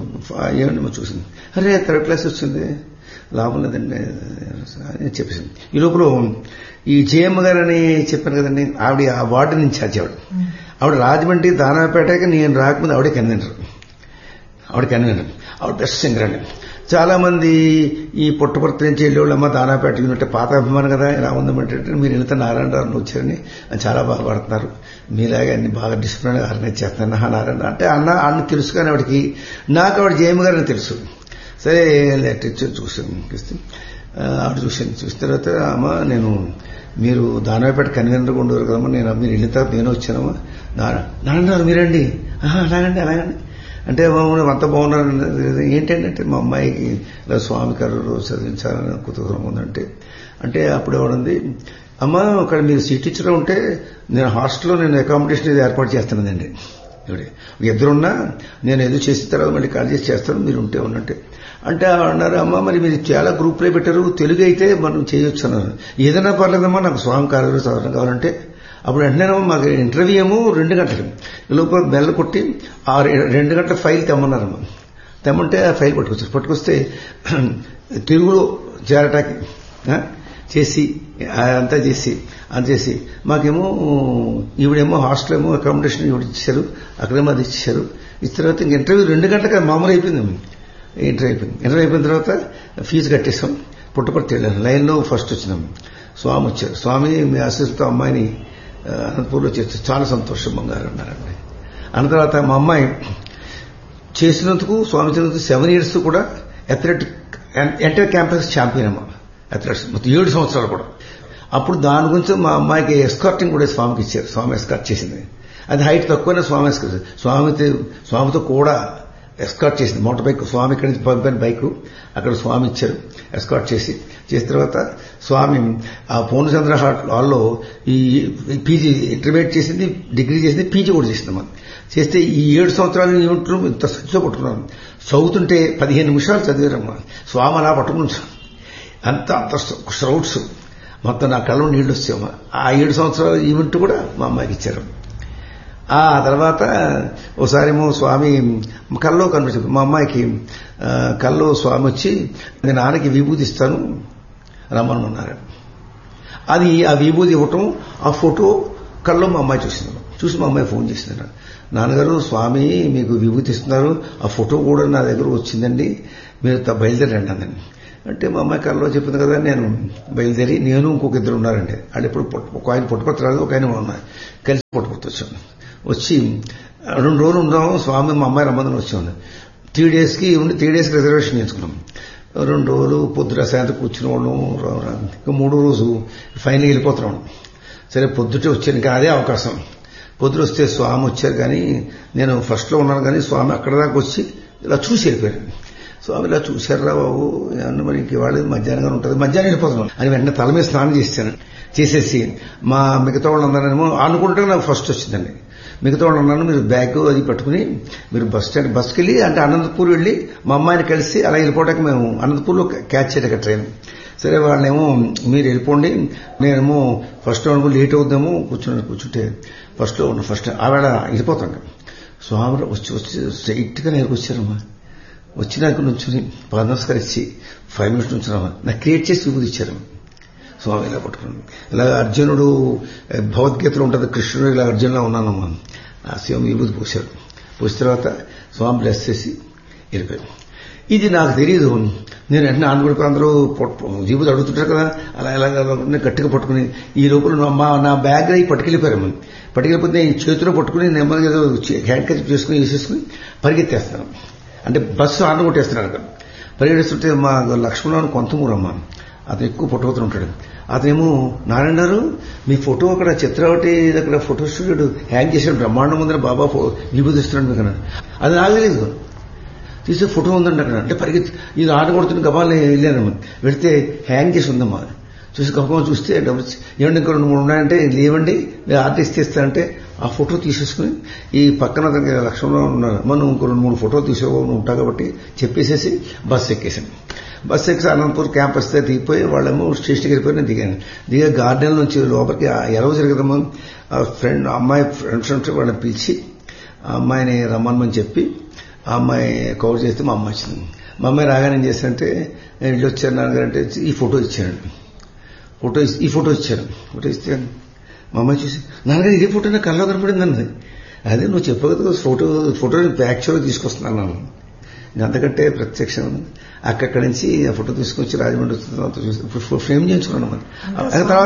ఏమండి చూసింది అరే థర్డ్ క్లాస్ వచ్చింది లాభం లేదండి అని చెప్పేసింది ఈ లోపల ఈ జయమ్మ గారు అని చెప్పాను కదండి ఆవిడ ఆ వార్డు నుంచి ఆవిడ ఆవిడ రాజమండ్రి దానాపేటకి నేను రాకముందు ఆవిడే కన్వీనర్ ఆవిడ కన్వీనర్ ఆవిడ బెస్ట్ సింగర్ అండి చాలా మంది ఈ పుట్టపర్తి నుంచి వెళ్ళేవాళ్ళమ్మ దానాపేట యూనిట్ పాత అభిమానం కదా ఇలా ఉందమంటే మీరు వెళ్తే నారాయణరావు వచ్చారని చాలా బాగా పడుతున్నారు మీలాగే అన్ని బాగా డిసిప్లిన్ ఆర్గనైజ్ చేస్తున్నారు నా నారాయణ అంటే అన్న అన్న తెలుసు కానీ ఆవిడకి నాకు ఆవిడ జయమ్మ గారిని తెలుసు సరే లెటర్ ఇచ్చి చూసాను చూస్తే ఆవిడ చూసాను చూసిన తర్వాత అమ్మ నేను మీరు దానాపేట కన్వీనర్గా ఉండేవారు కదమ్మా నేను మీరు వెళ్ళిన తర్వాత నేను వచ్చానమ్మా నాన్నగారు మీరండి అలాగండి అలాగండి అంటే అంత బాగున్నారు ఏంటంటే మా అమ్మాయికి ఇలా స్వామి కర్రలు చదివించాలని కుతూహలం ఉందంటే అంటే అప్పుడు ఎవడంది అమ్మ అక్కడ మీరు సీట్ ఇచ్చిన ఉంటే నేను హాస్టల్లో నేను అకామిడేషన్ ఇది ఏర్పాటు చేస్తానండి ఇవిడే ఇద్దరున్నా నేను ఏదో చేసిన తర్వాత మళ్ళీ కాల్ చేసి చేస్తాను మీరు ఉంటే ఉన్నట్టే అంటే అన్నారు అమ్మ మరి మీరు చాలా గ్రూప్లో పెట్టారు తెలుగు అయితే మనం చేయొచ్చు అన్నారు ఏదైనా పర్లేదమ్మా నాకు స్వామి కార్యాలు చదవడం కావాలంటే అప్పుడు వెంటనే మాకు ఇంటర్వ్యూ ఏమో రెండు గంటలు లోపల బెల్ల కొట్టి ఆ రెండు గంటల ఫైల్ తెమ్మన్నారమ్మ తెమ్మంటే ఆ ఫైల్ పట్టుకొచ్చారు పట్టుకొస్తే తెలుగులో చేరటానికి చేసి అంతా చేసి అంత చేసి మాకేమో ఈవిడేమో హాస్టల్ ఏమో అకామిడేషన్ ఈవిడ ఇచ్చారు అక్కడేమో అది ఇచ్చారు ఇచ్చిన తర్వాత ఇంక ఇంటర్వ్యూ రెండు గంటలకు మామూలు అయిపోయింది ఇంటర్వ్యూ అయిపోయింది ఇంటర్వ్యూ అయిపోయిన తర్వాత ఫీజు కట్టేసాం పుట్టపర్తి వెళ్ళాను లైన్లో ఫస్ట్ వచ్చినాం స్వామి వచ్చారు స్వామి మీ ఆశీస్సుతో అమ్మాయిని అనంతపూర్లో చేస్తే చాలా సంతోషం బంగారు అన్నారండి అన్న తర్వాత మా అమ్మాయి చేసినందుకు స్వామి చేసినందుకు సెవెన్ ఇయర్స్ కూడా అథ్లెటిక్ ఎంటర్ క్యాంపస్ ఛాంపియన్ అమ్మ అథ్లెటిక్స్ మొత్తం ఏడు సంవత్సరాలు కూడా అప్పుడు దాని గురించి మా అమ్మాయికి ఎస్కార్టింగ్ కూడా స్వామికి ఇచ్చారు స్వామి ఎస్కార్ట్ చేసింది అది హైట్ తక్కువనే స్వామి ఎస్కార్ట్ స్వామితో స్వామితో కూడా ఎస్కార్ట్ చేసింది మోటార్ బైక్ స్వామి ఇక్కడి నుంచి పంపిన బైక్ అక్కడ స్వామి ఇచ్చారు ఎస్కార్ట్ చేసి చేసిన తర్వాత స్వామి ఆ పూర్ణచంద్ర హాల్లో ఈ పీజీ ఇంటర్మీడియట్ చేసింది డిగ్రీ చేసింది పీజీ కూడా చేసింది మనం చేస్తే ఈ ఏడు సంవత్సరాలు యూనిట్లు ఇంత సచ్చిలో పట్టుకున్నాను చదువుతుంటే పదిహేను నిమిషాలు చదివారమ్మా స్వామి అలా పట్టుకుని అంత అంత శ్రౌట్స్ మొత్తం నా కళ్ళలో నీళ్లు వచ్చాము ఆ ఏడు సంవత్సరాల ఈవెంట్ కూడా మా అమ్మాయికి ఇచ్చారు ఆ తర్వాత ఓసారేమో స్వామి కల్లో కనిపించింది మా అమ్మాయికి కల్లో స్వామి వచ్చి నేను నాన్నకి విభూతి ఇస్తాను రమ్మనున్నారు అది ఆ విభూతి ఇవ్వటం ఆ ఫోటో కల్లో మా అమ్మాయి చూసింది చూసి మా అమ్మాయి ఫోన్ చేసింది నాన్నగారు స్వామి మీకు విభూతి ఇస్తున్నారు ఆ ఫోటో కూడా నా దగ్గర వచ్చిందండి మీరు బయలుదేరండి అందండి అంటే మా అమ్మాయి కల్లో చెప్పింది కదా నేను బయలుదేరి నేను ఇంకొక ఇద్దరు ఉన్నారండి వాళ్ళు ఇప్పుడు ఒక ఆయన పుట్టుకొత్త రాదు ఒక ఆయన ఉన్నారు కలిసి పుట్టుకొత్త వచ్చాను వచ్చి రెండు రోజులు ఉందాము స్వామి మా అమ్మాయి రమ్మందని వచ్చాము త్రీ డేస్కి ఉండి త్రీ డేస్కి రిజర్వేషన్ చేసుకున్నాం రెండు రోజులు పొద్దున సాయంత్రం కూర్చుని వాళ్ళం ఇంకా మూడో రోజు ఫైనల్ వెళ్ళిపోతున్నాం సరే పొద్దుటే వచ్చాను ఇంకా అదే అవకాశం పొద్దున వస్తే స్వామి వచ్చారు కానీ నేను ఫస్ట్లో ఉన్నాను కానీ స్వామి అక్కడ దాకా వచ్చి ఇలా చూసి వెళ్ళిపోయారు స్వామి ఇలా చూశారా బాబు ఏమన్నా మరి ఇంక వాళ్ళు మధ్యాహ్నంగా ఉంటుంది మధ్యాహ్నం వెళ్ళిపోతున్నాం అని వెంటనే తల మీద స్నానం చేశాను చేసేసి మా మిగతా వాళ్ళందరేమో అనుకుంటే నాకు ఫస్ట్ వచ్చిందండి మిగతా వాళ్ళు అన్నాను మీరు బ్యాగ్ అది పట్టుకుని మీరు బస్ స్టాండ్ బస్కి వెళ్ళి అంటే అనంతపూర్ వెళ్ళి మా అమ్మాయిని కలిసి అలా వెళ్ళిపోవడానికి మేము అనంతపూర్లో క్యాచ్ చేయడానికి ట్రైన్ సరే వాళ్ళేమో మీరు వెళ్ళిపోండి నేనేమో ఫస్ట్ అనుకో లేట్ అవుద్దాము కూర్చుని కూర్చుంటే ఫస్ట్లో ఉన్న ఫస్ట్ ఆవిడ వెళ్ళిపోతాను స్వామి వచ్చి వచ్చి స్ట్రైట్గా నేరుకు వచ్చారమ్మా వచ్చినాక నుంచుని నమస్కరించి ఫైవ్ మినిట్స్ నుంచున్నామా నాకు క్రియేట్ చేసి విభూతి ఇచ్చారు స్వామి ఇలా పట్టుకున్నాను ఇలా అర్జునుడు భగవద్గీతలో ఉంటుంది కృష్ణుడు ఇలా అర్జునులా ఉన్నానమ్మా ఆ శివం విభూతి పూశాడు పూసిన తర్వాత స్వామి బ్లెస్ చేసి వెళ్ళిపోయాడు ఇది నాకు తెలియదు నేను వెంటనే ఆంధ్రప్రదేశ్ అందరూ జీవితం అడుగుతుంటారు కదా అలా ఇలా గట్టిగా పట్టుకుని ఈ లోపల మా నా బ్యాగ్ అయి పట్టుకెళ్ళిపోయారు పట్టుకెళ్ళిపోతే నేను చేతిలో పట్టుకుని నెమ్మదిగా ఏదో హ్యాండ్ కచ్ చేసుకుని వేసేసుకుని పరిగెత్తేస్తాను అంటే బస్సు ఆంధ్ర కొట్టేస్తున్నాను అక్కడ పరిగెడుస్తుంటే మా లక్ష్మణరావు కొంతమూరమ్మ అతను ఎక్కువ ఫోటో ఉంటాడు అతనేమో నారాయణ గారు మీ ఫోటో అక్కడ చిత్రావటి అక్కడ ఫోటో స్టూడియో హ్యాంగ్ చేసిన బ్రహ్మాండం ఉందని బాబా విభూతిస్తున్నాడు మీకు అన్నాడు అది నాకు తెలియదు తీసే ఫోటో ఉందండి అక్కడ అంటే పరిగెత్తి ఇది ఆట కొడుతున్న గబాలని వెళ్ళాను వెళితే హ్యాంగ్ చేసి ఉందమ్మా చూసి గబా చూస్తే డబ్బులు ఏమండి ఇంకా రెండు మూడు ఉన్నాయంటే లేవండి మీరు ఆర్టిస్ట్ ఇస్తారంటే ఆ ఫోటో తీసేసుకుని ఈ పక్కన లక్ష్యంలో ఉన్నారు మనం ఇంకో రెండు మూడు ఫోటోలు తీసే ఉంటా కాబట్టి చెప్పేసేసి బస్సు ఎక్కేసాను బస్సు ఎక్కి అనంతపూర్ క్యాంపస్ దగ్గర దిగిపోయి వాళ్ళేమో స్టేషన్కి వెళ్ళిపోయి నేను దిగాను దిగా గార్డెన్ నుంచి లోపలికి ఎలవ జరగదమ్మా ఫ్రెండ్ అమ్మాయి ఫ్రెండ్స్ ఉంటే వాళ్ళని పిలిచి ఆ అమ్మాయిని రమ్మనమని చెప్పి ఆ అమ్మాయి కవర్ చేస్తే మా అమ్మ వచ్చింది మా అమ్మాయి రాగానే ఏం చేశానంటే ఇల్లు వచ్చారు నాన్నగారు అంటే ఈ ఫోటో ఇచ్చానండి ఫోటో ఈ ఫోటో ఇచ్చాను ఫోటో ఇస్తే మా అమ్మాయి చూసి నాన్నగారు ఇదే ఫోటో నాకు కళ్ళలో కనపడింది అన్నది అదే నువ్వు చెప్పగదు ఫోటో ఫోటో యాక్చువల్గా తీసుకొస్తున్నాను అంతకంటే ప్రత్యక్షం అక్కడి నుంచి ఆ ఫోటో తీసుకొచ్చి రాజమండ్రి ఫ్రేమ్ చేయించుకున్నాను తర్వాత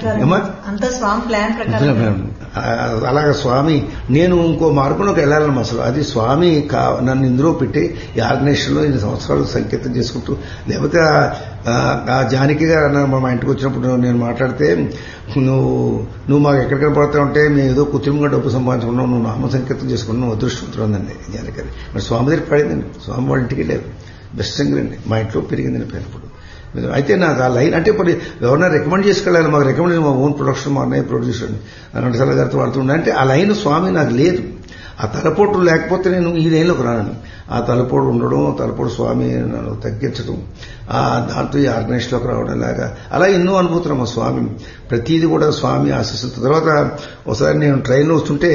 అలాగే స్వామి నేను ఇంకో మార్గంలోకి వెళ్ళాలను అసలు అది స్వామి నన్ను ఇందులో పెట్టి ఈ ఆర్గనైజేషన్లో ఇన్ని సంవత్సరాలు సంకేతం చేసుకుంటూ లేకపోతే ఆ జానకి గారు మా ఇంటికి వచ్చినప్పుడు నేను మాట్లాడితే నువ్వు నువ్వు మాకు ఎక్కడ కనపడతా ఉంటే మేము ఏదో కృత్రిమంగా డబ్బు సంపాదించుకున్నావు నువ్వు నామ సంకేతం చేసుకున్నావు నువ్వు అదృష్టవంతులందండి జానకి గారు మరి స్వామి దగ్గర పడిందండి స్వామి వాళ్ళ ఇంటికి వెళ్ళారు బెస్ట్ సింగర్ అండి మా ఇంట్లో పెరిగిందని పేరుప్పుడు అయితే నాకు ఆ లైన్ అంటే ఇప్పుడు ఎవరైనా రికమెండ్ చేసుకెళ్ళాలి మాకు రికమెండ్ మా ఓన్ ప్రొడక్షన్ మా అన్నయ్య ప్రొడ్యూసర్ అలాంటి సలహా గారితో వాడుతుండే అంటే ఆ లైన్ స్వామి నాకు లేదు ఆ తలపోటు లేకపోతే నేను ఈ లైన్లోకి రాను ఆ తలపోటు ఉండడం తలపోటు స్వామి నన్ను తగ్గించడం ఆ దాంతో ఈ ఆర్గనైజేషన్లోకి రావడం లాగా అలా ఎన్నో అనుభూతున్నాం మా స్వామి ప్రతిదీ కూడా స్వామి ఆశిస్తుంది తర్వాత ఒకసారి నేను ట్రైన్లో వస్తుంటే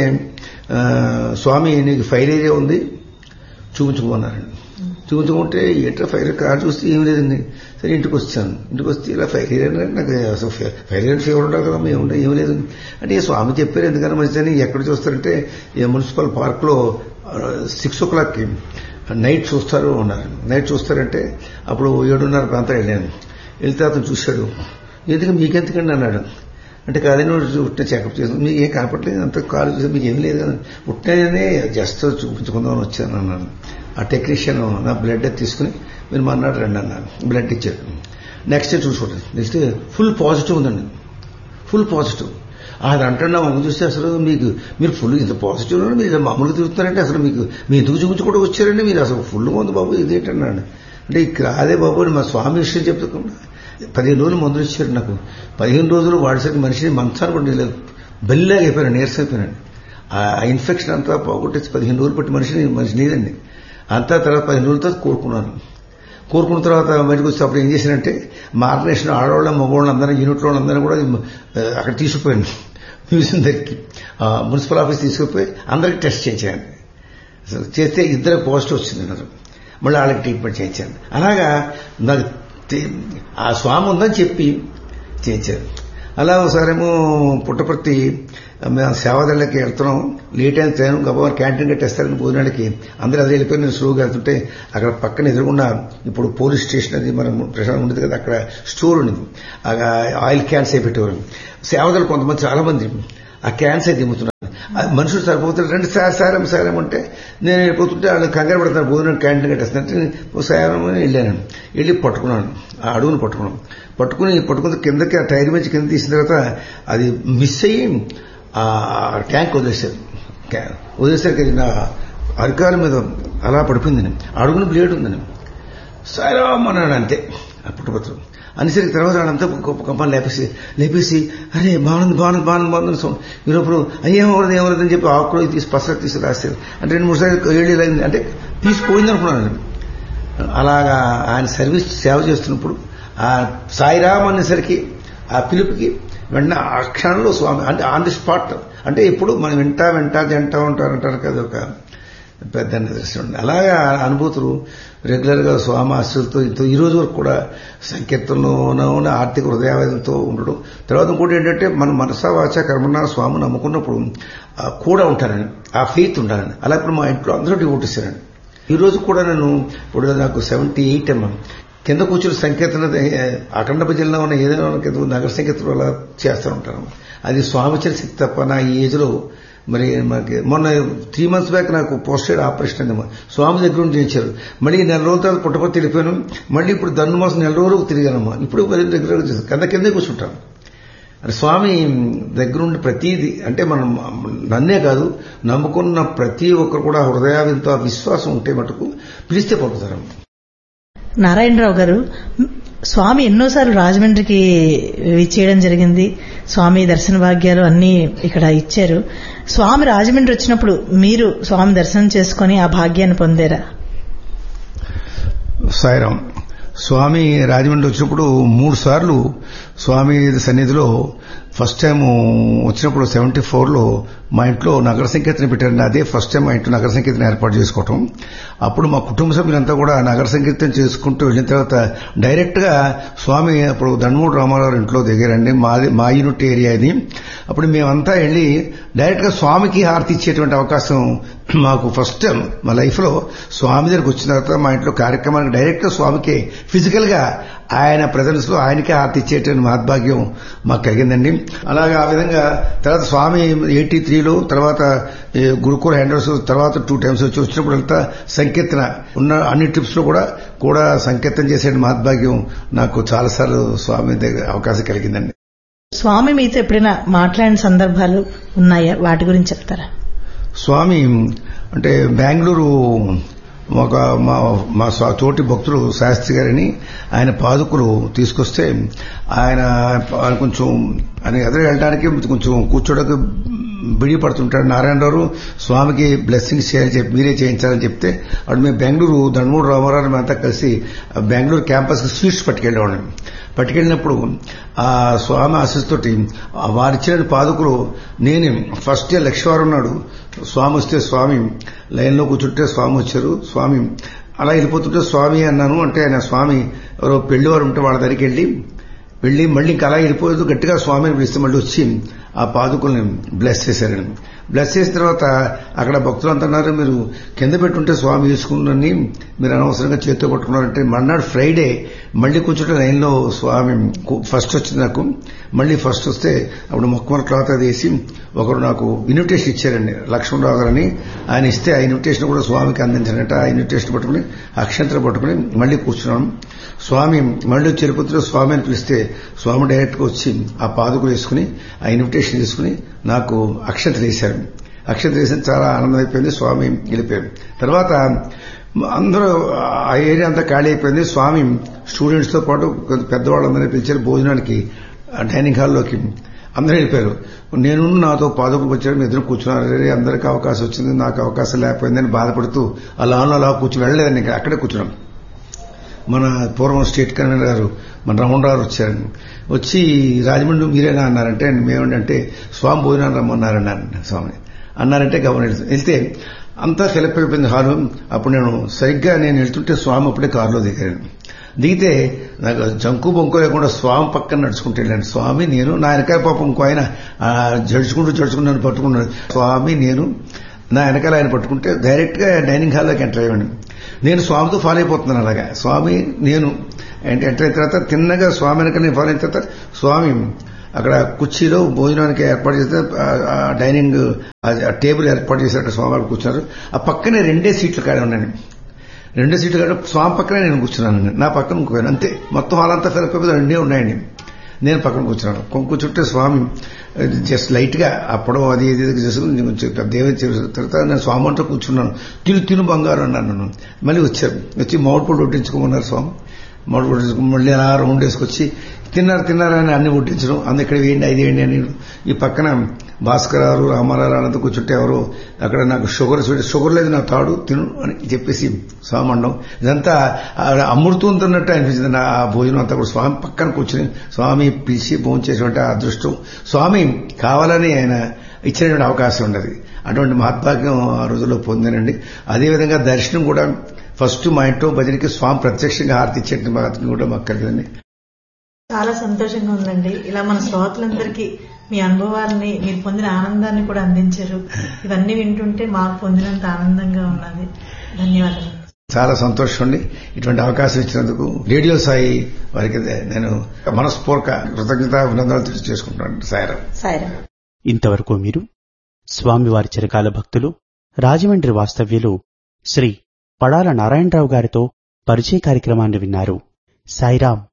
స్వామి నీకు ఫైర్ ఏరియా ఉంది చూపించుకోమన్నారండి చూపించుకుంటే ఏంటో ఫైర్ కార్ చూస్తే ఏం లేదండి సరే ఇంటికి వచ్చాను ఇంటికి వస్తే ఇలా ఫైర్ ఏరియా నాకు అసలు ఫైర్ ఏరియా ఫీవర్ ఉండదు కదా మేము ఉండే ఏం లేదు అంటే స్వామి చెప్పారు ఎందుకన్నా మంచిదని ఎక్కడ చూస్తారంటే మున్సిపల్ పార్క్లో సిక్స్ ఓ క్లాక్కి నైట్ చూస్తారు ఉన్నారు నైట్ చూస్తారంటే అప్పుడు ఏడున్నర ప్రాంతం వెళ్ళాను వెళ్తే అతను చూశాడు ఎందుకు మీకెందుకండి అన్నాడు అంటే కాదని ఉట్టిన చెకప్ చేసి మీకు ఏం కనపట్లేదు అంత కాలు చూసి మీకు ఏం లేదు కదా ఉట్టిననే జస్ట్ చూపించుకుందామని వచ్చాను అన్నాను ఆ టెక్నీషియన్ నా బ్లడ్ తీసుకుని మీరు మన్నాడు రండి అన్నాను బ్లడ్ ఇచ్చారు నెక్స్ట్ డే చూసుకోండి నెక్స్ట్ ఫుల్ పాజిటివ్ ఉందండి ఫుల్ పాజిటివ్ అది అంటున్నా మొగ్గు చూస్తే అసలు మీకు మీరు ఫుల్ ఇంత పాజిటివ్ మీరు మామూలుగా తిరుగుతున్నారంటే అసలు మీకు మీ ఎందుకు చూపించుకుంటూ వచ్చారండి మీరు అసలు ఫుల్ ఉంది బాబు ఇదేంటన్నాడు అంటే ఇక్కడ అదే బాబు మా స్వామి విషయం చెప్తుకుండా పదిహేను రోజులు మందులు ఇచ్చారు నాకు పదిహేను రోజులు వాడిసరికి మనిషిని మంచాన్ని కూడా లేదు బెల్లాగా అయిపోయాను నీరసం అయిపోయాను ఆ ఇన్ఫెక్షన్ అంతా పోగొట్టేసి పదిహేను రోజులు పట్టి మనిషిని మనిషి లేదండి అంతా తర్వాత పదిహేను రోజులతో కోరుకున్నాను కోరుకున్న తర్వాత బయటకు వచ్చి అప్పుడు ఏం చేశానంటే మా ఆర్గనైజేషన్ ఆడవాళ్ళ మగవాళ్ళ అందరూ యూనిట్లో వాళ్ళందరూ కూడా అక్కడ తీసుకుపోయాను మ్యూజియం దగ్గరికి మున్సిపల్ ఆఫీస్ తీసుకుపోయి అందరికి టెస్ట్ చేయించాను చేస్తే ఇద్దరు పాజిటివ్ వచ్చింది నాకు మళ్ళీ వాళ్ళకి ట్రీట్మెంట్ చేయించాను అలాగా నాకు ఆ స్వామి ఉందని చెప్పి చేయించారు అలా ఒకసారేమో పుట్టపర్తి మేము సేవాదళ్ళకి వెళ్తున్నాం లేట్ అయిన ట్రైన్ గబా క్యాంటీన్ కట్టేస్తారని భోజనానికి అందరూ అదే వెళ్ళిపోయి నేను స్లోగా వెళ్తుంటే అక్కడ పక్కన ఎదురుగుండా ఇప్పుడు పోలీస్ స్టేషన్ అది మనం ప్రశాంతం ఉండేది కదా అక్కడ స్టోర్ ఉండేది ఆయిల్ క్యాన్స్ అయి పెట్టేవారు సేవదలు కొంతమంది చాలా మంది ఆ క్యాన్స్ అయితే దిమ్ముతున్నారు మనుషులు సరిపోతారు రండి సార్ సారం సారం అంటే నేను వెళ్ళిపోతుంటే వాళ్ళు కంగారు పడతారు భోజనం క్యాంటీన్ కట్టేస్తున్నట్టు సారం అని వెళ్ళాను వెళ్ళి పట్టుకున్నాను ఆ అడుగును పట్టుకున్నాను పట్టుకుని పట్టుకుని కిందకి ఆ టైర్ మీద కింద తీసిన తర్వాత అది మిస్ అయ్యి ఆ ట్యాంక్ వదిలేశారు వదిలేసరికి నా అరికాల మీద అలా పడిపోయిందని అడుగున బ్లేడ్ ఉందని సారామ్ అన్నాడు అంతే ఆ పుట్టపత్రం అనేసరికి తర్వాత వాళ్ళంతా గొప్ప కంపని లేపేసి లేపేసి అరే బాగుంది బాగుంది బాగుంది బాగుంది సౌండ్ ఈరోజు అయ్యేమవరదు ఏమవరదు అని చెప్పి ఆకులో తీసి పసర తీసి రాస్తారు అంటే రెండు మూడు సార్లు ఏళ్ళు అయింది అంటే తీసిపోయింది అనుకున్నాను అలాగా ఆయన సర్వీస్ సేవ చేస్తున్నప్పుడు ఆ సాయిరామ్ అనేసరికి ఆ పిలుపుకి వెంటనే ఆ క్షణంలో స్వామి అంటే ఆన్ ది స్పాట్ అంటే ఇప్పుడు మనం వింటా వింటా తింటా ఉంటారు అంటారు కదా ఒక పెద్ద నిదర్శనం అలాగే ఆ అనుభూతులు రెగ్యులర్ గా స్వామి ఆశలతో ఇంతో ఈ రోజు వరకు కూడా సంకీర్తనలోనే ఆర్థిక హృదయావేదంతో ఉండడం తర్వాత ఇంకోటి ఏంటంటే మన మనసా వాచ కర్మణ స్వామి నమ్ముకున్నప్పుడు ఆ కూడా ఉంటారని ఆ ఫెయిత్ ఉండాలని అలా ఇప్పుడు మా ఇంట్లో అందరూ డివోటిస్తారండి ఈ రోజు కూడా నేను ఇప్పుడు నాకు సెవెంటీ ఎయిట్ అమ్మా కింద కూర్చుని సంకీర్తన అఖండ జిల్లా ఉన్న ఏదైనా కింద నగర సంకీర్తన అలా చేస్తూ ఉంటాను అది స్వామిచర శక్తి తప్ప నా ఈ ఏజ్ లో మరి మనకి మొన్న త్రీ మంత్స్ బ్యాక్ నాకు పోస్టెడ్ ఆపరేషన్ అయిందమ్మా స్వామి దగ్గర నుండి చేయించారు మళ్ళీ నెల రోజుల తర్వాత పుట్టపతి వెళ్ళిపోయాను మళ్ళీ ఇప్పుడు దన్ను మాసం నెల రోజులు తిరిగానమ్మా ఇప్పుడు దగ్గర కింద కిందే కూర్చుంటాను అంటే స్వామి దగ్గరుండి ప్రతిదీ అంటే మనం నన్నే కాదు నమ్ముకున్న ప్రతి ఒక్కరు కూడా హృదయావింతో విశ్వాసం ఉంటే మటుకు పిలిస్తే పలుకుతారు నారాయణరావు గారు స్వామి ఎన్నోసార్లు రాజమండ్రికి విచ్చేయడం జరిగింది స్వామి దర్శన భాగ్యాలు అన్నీ ఇక్కడ ఇచ్చారు స్వామి రాజమండ్రి వచ్చినప్పుడు మీరు స్వామి దర్శనం చేసుకుని ఆ భాగ్యాన్ని పొందారా సాయిరాం స్వామి రాజమండ్రి వచ్చినప్పుడు మూడు సార్లు స్వామి సన్నిధిలో ఫస్ట్ టైం వచ్చినప్పుడు సెవెంటీ ఫోర్లో మా ఇంట్లో నగర సంకీర్తన పెట్టారండి అదే ఫస్ట్ టైం మా ఇంట్లో నగర సంకీర్తన ఏర్పాటు చేసుకోవటం అప్పుడు మా కుటుంబ సభ్యులంతా కూడా నగర సంకీర్తన చేసుకుంటూ వెళ్ళిన తర్వాత డైరెక్ట్ గా స్వామి అప్పుడు దండమూడు రామారావు ఇంట్లో దిగారండి మాది మా యూనిట్ ఏరియా ఇది అప్పుడు మేమంతా వెళ్ళి డైరెక్ట్ గా స్వామికి హారతి ఇచ్చేటువంటి అవకాశం మాకు ఫస్ట్ టైం మా లైఫ్ లో స్వామి దగ్గరికి వచ్చిన తర్వాత మా ఇంట్లో కార్యక్రమానికి డైరెక్ట్ గా స్వామికి ఫిజికల్ గా ఆయన ప్రజెన్స్ లో ఆయనకే హారతి ఇచ్చేటువంటి మహద్భాగ్యం మాకు కలిగిందండి అలాగే ఆ విధంగా తర్వాత స్వామి ఎయిటీ త్రీలో తర్వాత గురుకుల హ్యాండర్స్ తర్వాత టూ టైమ్స్ వచ్చి వచ్చినప్పుడంతా సంకీర్తన ఉన్న అన్ని ట్రిప్స్ లో కూడా కూడా సంకీర్తన చేసే మహద్భాగ్యం నాకు చాలాసార్లు స్వామి దగ్గర అవకాశం కలిగిందండి స్వామి మీతో ఎప్పుడైనా మాట్లాడిన సందర్భాలు ఉన్నాయా వాటి గురించి చెప్తారా స్వామి అంటే బెంగళూరు ఒక మా మా తోటి భక్తులు శాస్త్రి గారిని ఆయన పాదుకులు తీసుకొస్తే ఆయన కొంచెం ఆయన ఎదురు వెళ్ళడానికి కొంచెం కూర్చోడానికి బిడి పడుతుంటాడు నారాయణరావు స్వామికి బ్లెస్సింగ్స్ చేయాలని చెప్పి మీరే చేయించాలని చెప్తే అప్పుడు మేము బెంగళూరు దండమూడు రామారావు అంతా కలిసి బెంగళూరు క్యాంపస్కి స్వీట్స్ పట్టుకెళ్ళేవాళ్ళం పట్టుకెళ్ళినప్పుడు ఆ స్వామి ఆశిస్తోటి వారిచ్చిన పాదుకులు నేను ఫస్ట్ ఇయర్ లక్ష్మీవారం ఉన్నాడు స్వామి వస్తే స్వామి లైన్లో కూర్చుంటే స్వామి వచ్చారు స్వామి అలా వెళ్ళిపోతుంటే స్వామి అన్నాను అంటే ఆయన స్వామి ఎవరో పెళ్లివారు ఉంటే వాళ్ళ దగ్గరికి వెళ్ళి వెళ్ళి మళ్ళీ ఇంకా అలా వెళ్ళిపోయేది గట్టిగా స్వామిని పిలిస్తే మళ్ళీ వచ్చి ఆ పాదుకుల్ని బ్లెస్ చేశారండి బ్లెస్ చేసిన తర్వాత అక్కడ భక్తులు అంటున్నారు మీరు కింద పెట్టుంటే స్వామి తీసుకున్నని మీరు అనవసరంగా చేతితో పట్టుకున్నారంటే మర్నాడు ఫ్రైడే మళ్ళీ కూర్చుంటే లైన్లో స్వామి ఫస్ట్ వచ్చింది నాకు మళ్ళీ ఫస్ట్ వస్తే అప్పుడు మొక్కమల క్లాత్ అది వేసి ఒకరు నాకు ఇన్విటేషన్ ఇచ్చారండి లక్ష్మణరావు గారని ఆయన ఇస్తే ఆ ఇన్విటేషన్ కూడా స్వామికి అందించారంట ఆ ఇన్విటేషన్ పట్టుకుని అక్షంతరం పట్టుకుని మళ్ళీ కూర్చున్నాను స్వామి మళ్ళీ తిరుపతిలో స్వామి అని పిలిస్తే స్వామి డైరెక్ట్ గా వచ్చి ఆ పాదుకులు వేసుకుని ఆ ఇన్విటేషన్ తీసుకుని నాకు అక్షంతలు వేశారు అక్షంతలు వేసిన చాలా ఆనందం అయిపోయింది స్వామి వెళ్ళిపోయారు తర్వాత అందరూ ఆ ఏరియా అంతా ఖాళీ అయిపోయింది స్వామి స్టూడెంట్స్ తో పాటు పెద్దవాళ్ళందరినీ పిలిచారు భోజనానికి డైనింగ్ హాల్లోకి అందరూ వెళ్ళిపోయారు నేను నాతో పాదకులు వచ్చాడు ఎదురు కూర్చున్నారు అందరికీ అవకాశం వచ్చింది నాకు అవకాశం లేకపోయిందని బాధపడుతూ అలా అలా కూర్చుని వెళ్ళలేదండి ఇంకా అక్కడే కూర్చున్నాం మన పూర్వం స్టేట్ కన్వీనర్ గారు మన రమణరావు వచ్చారండి వచ్చి రాజమండ్రి మీరేనా అన్నారంటే మేమేంటంటే స్వామి భోజనాలు రమ్మన్నారన్నారు స్వామిని అన్నారంటే గవర్నర్ వెళ్తే అంతా ఫిలప్ అయిపోయింది హాలు అప్పుడు నేను సరిగ్గా నేను వెళ్తుంటే స్వామి అప్పుడే కారులో దిగాను దిగితే నాకు జంకు బొంకు లేకుండా స్వామి పక్కన నడుచుకుంటూ వెళ్ళాను స్వామి నేను నా వెనకాల పాపం ఇంకో ఆయన జడుచుకుంటూ జడుచుకుంటూ నన్ను పట్టుకున్నాడు స్వామి నేను నా వెనకాల ఆయన పట్టుకుంటే డైరెక్ట్ గా డైనింగ్ హాల్లోకి ఎంటర్ అయ్యాను నేను స్వామితో ఫాలో అయిపోతున్నాను అలాగా స్వామి నేను ఎంటర్ అయిన తర్వాత తిన్నగా స్వామి వెనక నేను ఫాలో అయిన తర్వాత స్వామి అక్కడ కుర్చీలో భోజనానికి ఏర్పాటు చేస్తే డైనింగ్ టేబుల్ ఏర్పాటు చేసినట్టు స్వామి కూర్చున్నారు ఆ పక్కనే రెండే సీట్లు కాడే ఉన్నాను రెండే సీట్లు కాడ స్వామి పక్కనే నేను కూర్చున్నాను నా పక్కన ఇంకోయాను అంతే మొత్తం హాల్ అంతా ఫిలప్ అయిపోతే రెండే ఉన్నాయండి నేను పక్కన కూర్చున్నాను కూర్చుంటే స్వామి జస్ట్ లైట్ గా అప్పడం అది ఇది చేసుకుని కొంచెం దేవుని తర్వాత నేను స్వామి అంతా కూర్చున్నాను తిను తిను బంగారు అన్నాను నన్ను మళ్ళీ వచ్చారు వచ్చి మామిడి పొడి వడ్డించుకోమన్నారు స్వామి మామిడి పొడి వడ్డించుకో మళ్ళీ అలా రౌండ్ వేసుకొచ్చి తిన్నారు తిన్నారు అని అన్ని వడ్డించడం అందు ఇక్కడ వేయండి అది వేయండి అని ఈ పక్కన భాస్కరారు రామారావు అనంత కూర్చుంటే ఎవరు అక్కడ నాకు షుగర్ షుగర్ లేదు నా తాడు తిను అని చెప్పేసి స్వామి అండం ఇదంతా అమృతంతున్నట్టు అనిపించింది నా ఆ భోజనం అంతా కూడా స్వామి పక్కన కూర్చుని స్వామి పిలిచి భోజనం చేసేటువంటి అదృష్టం స్వామి కావాలని ఆయన ఇచ్చినటువంటి అవకాశం ఉండదు అటువంటి మహద్భాగ్యం ఆ రోజుల్లో పొందానండి అదేవిధంగా దర్శనం కూడా ఫస్ట్ మా ఇంట్లో భజనకి స్వామి ప్రత్యక్షంగా హారతి ఇచ్చేటువంటి మహత్వం కూడా మాకు కలిగిందండి చాలా సంతోషంగా ఉందండి ఇలా మన శ్రోతలందరికీ మీ అనుభవాలని మీరు పొందిన ఆనందాన్ని కూడా అందించారు ఇవన్నీ వింటుంటే మాకు పొందినంత ఆనందంగా ఉన్నది ధన్యవాదాలు చాలా సంతోషం అండి ఇటువంటి అవకాశం ఇచ్చినందుకు రేడియో సాయి వారికి నేను మనస్పూర్వక కృతజ్ఞత అభినందనలు తెలియజేసుకుంటున్నాను సాయరం సాయిరా ఇంతవరకు మీరు స్వామివారి చిరకాల భక్తులు రాజమండ్రి వాస్తవ్యులు శ్రీ పడాల నారాయణరావు గారితో పరిచయ కార్యక్రమాన్ని విన్నారు సాయిరాం